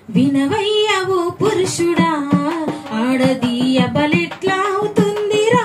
వినవయ్యవు పురుషుడా ఆడది అబలెట్లా అవుతుందిరా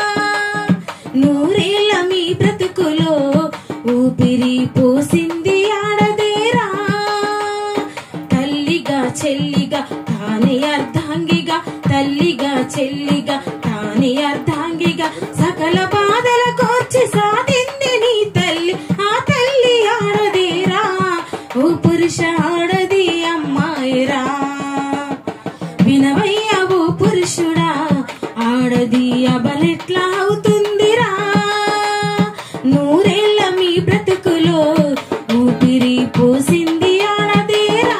నూరేళ్ళ మీ బ్రతుకులో ఊపిరి పోసింది ఆడదేరా తల్లిగా చెల్లిగా తానే అర్ధాంగిగా తల్లిగా చెల్లిగా తానే అర్ధాంగిగా సకల బాధల కోర్చి సాధింది నీ తల్లి ఆ తల్లి ఆడదేరా ఓ పురుష ఆడది అమ్మాయిరా వినవయ్య ఓ పురుషుడా ఆడది అబలెట్లా అవుతుందిరా నూరేళ్ల మీ బ్రతుకులో ఊపిరి పోసింది ఆడదేరా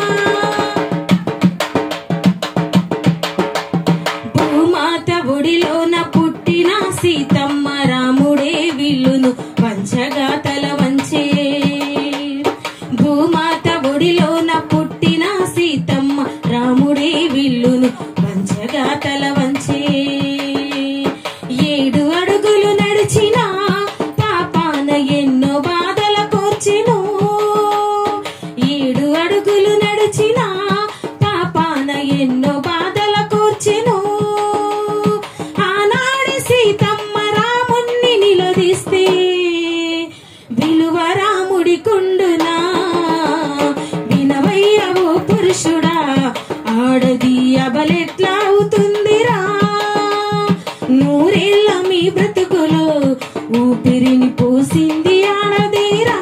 భూమాత ఒడిలోన పుట్టిన సీతమ్మ రాముడే విల్లును వంచగా తల వంచే భూమాత ఒడిలోన పుట్టిన సీతమ్మ రాముడే విల్లును వంచగా తల వంచే ఏడు అడుగులు నడిచిన పాపాన ఎన్నో బాధల కోర్చెను ఏడు అడుగులు నడిచిన పాపాన ఎన్నో బాధల కోర్చెను ఆనాడు సీతమ్మ రాముణ్ణి నిలదీస్తే విలువ రాముడి కుండునా వినవయ్యవో పురుషుడా ఆడది అబలెట్లా అవుతుందిరా నూరేళ్ళ మీ బ్రతుకులో ఊపిరిని పోసింది ఆడదేరా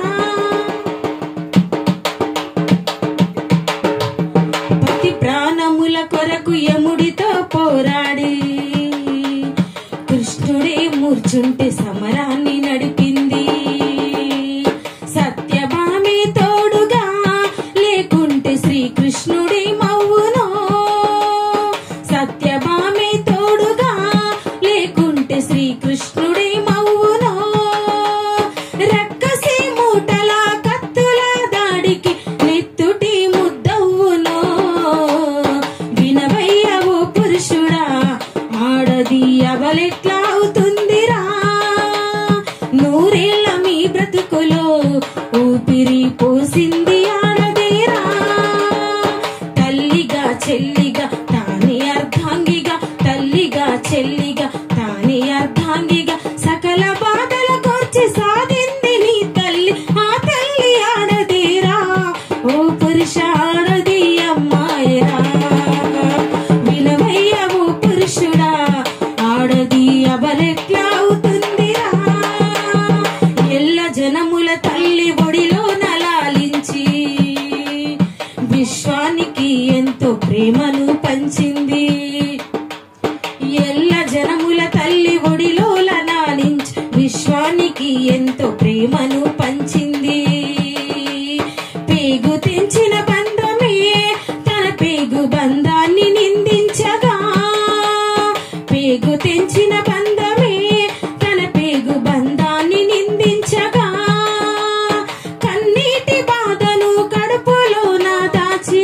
పతి ప్రాణముల కొరకు యముడితో పోరాడి కృష్ణుడే మూర్చుంటే సమరాన్ని నడిపింది సత్యభామి తోడుగా లేకుంటే శ్రీకృష్ణుడే మౌనో సత్యభామి తోడుగా లేకుంటే శ్రీకృష్ణుడే మౌనో రక్కసి మూటల కత్తుల దాడికి నెత్తుటి ముద్దవునో వినవయ్యవో పురుషుడా ఆడది అవలెట్లా అవుతుందిరా నూరేళ్ల మీ బ్రతుకులో ఊపిరి పోసింది ఆడదేరా తల్లిగా చెల్లిగా తానే అర్ధాంగిగా తల్లిగా చెల్లిగా తానే అర్ధాంగిగా సకల బాధల కోర్చి సాధింది నీ తల్లి ఆ తల్లి ఆడదేరా ఓ పురుష ఆడది అమ్మాయిరా వినవయ్య ఓ పురుషుడా ఆడది అబలెట్లా అవుతుందిరా ఎల్ల జనముల తల్లి ఒడిలో నలాలించి విశ్వానికి ఎంతో ప్రేమను పంచింది ఎల్ల జనముల తల్లి ఒడిలో లనాలించి విశ్వానికి ఎంతో ప్రేమను పంచింది పేగు తెంచిన బంధమే తన పేగు బంధాన్ని నిందించగా పేగు తెంచిన బంధమే తన పేగు బంధాన్ని నిందించగా కన్నీటి బాధను కడుపులో నా దాచి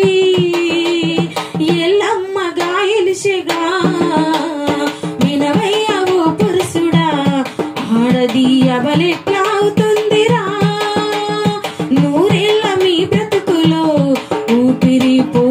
ఎల్లమ్మ గాయలిసెగా వినవయ్య ఓ పురుషుడా ఆడది అవలెట్లా అవుతుందిరా నూరేళ్ళ మీ బ్రతుకులో ఊపిరి పో